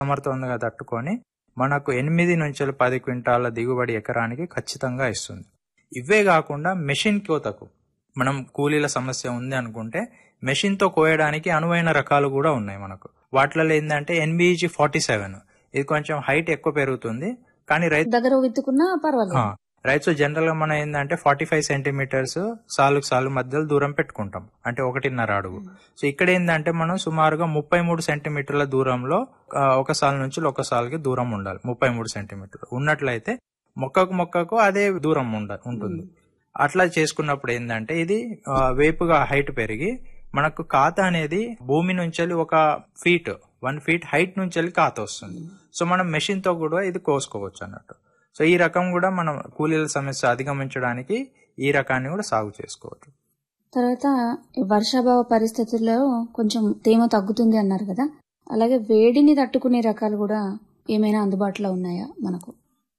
సమర్థవంతంగా తట్టుకొని మనకు ఎనిమిది నుంచి పది క్వింటాల దిగుబడి ఎకరానికి ఖచ్చితంగా ఇస్తుంది ఇవే కాకుండా మెషిన్ కోతకు మనం కూలీల సమస్య ఉంది అనుకుంటే మెషిన్ తో కోయడానికి అనువైన రకాలు కూడా ఉన్నాయి మనకు వాటిలో ఏంటంటే ఎన్బిజి ఫార్టీ సెవెన్ ఇది కొంచెం హైట్ ఎక్కువ పెరుగుతుంది కానీ రైతు దగ్గర విత్తుకున్నా పర్వాలేదు ఆ, రైతు జనరల్ గా మనం ఏంటంటే ఫార్టీ ఫైవ్ సెంటీమీటర్స్ సాలుకు సాలు మధ్యలో దూరం పెట్టుకుంటాం అంటే ఒకటిన్నర అడుగు సో ఇక్కడ ఏంటంటే మనం సుమారుగా ముప్పై మూడు సెంటీమీటర్ల దూరంలో ఆ, ఒక సాల్ నుంచి ఒక సాల్కి దూరం ఉండాలి ముప్పై మూడు సెంటీమీటర్లు ఉన్నట్లయితే మొక్కకు మొక్కకు అదే దూరం ఉండ ఉంటుంది అట్లా చేసుకున్నప్పుడు ఏంటంటే ఇది ఆ, వేపుగా హైట్ పెరిగి మనకు కాత అనేది భూమి నుంచి ఒక ఫీట్ వన్ ఫీట్ హైట్ నుంచి కాత వస్తుంది సో మనం మెషిన్ తో కూడా ఇది కోసుకోవచ్చు అన్నట్టు సో ఈ రకం కూడా మనం కూలీల సమస్య అధిగమించడానికి ఈ రకాన్ని కూడా సాగు చేసుకోవచ్చు తర్వాత ఈ వర్షాభావ పరిస్థితుల్లో కొంచెం తేమ తగ్గుతుంది అన్నారు కదా అలాగే వేడిని తట్టుకునే రకాలు కూడా ఏమైనా అందుబాటులో ఉన్నాయా మనకు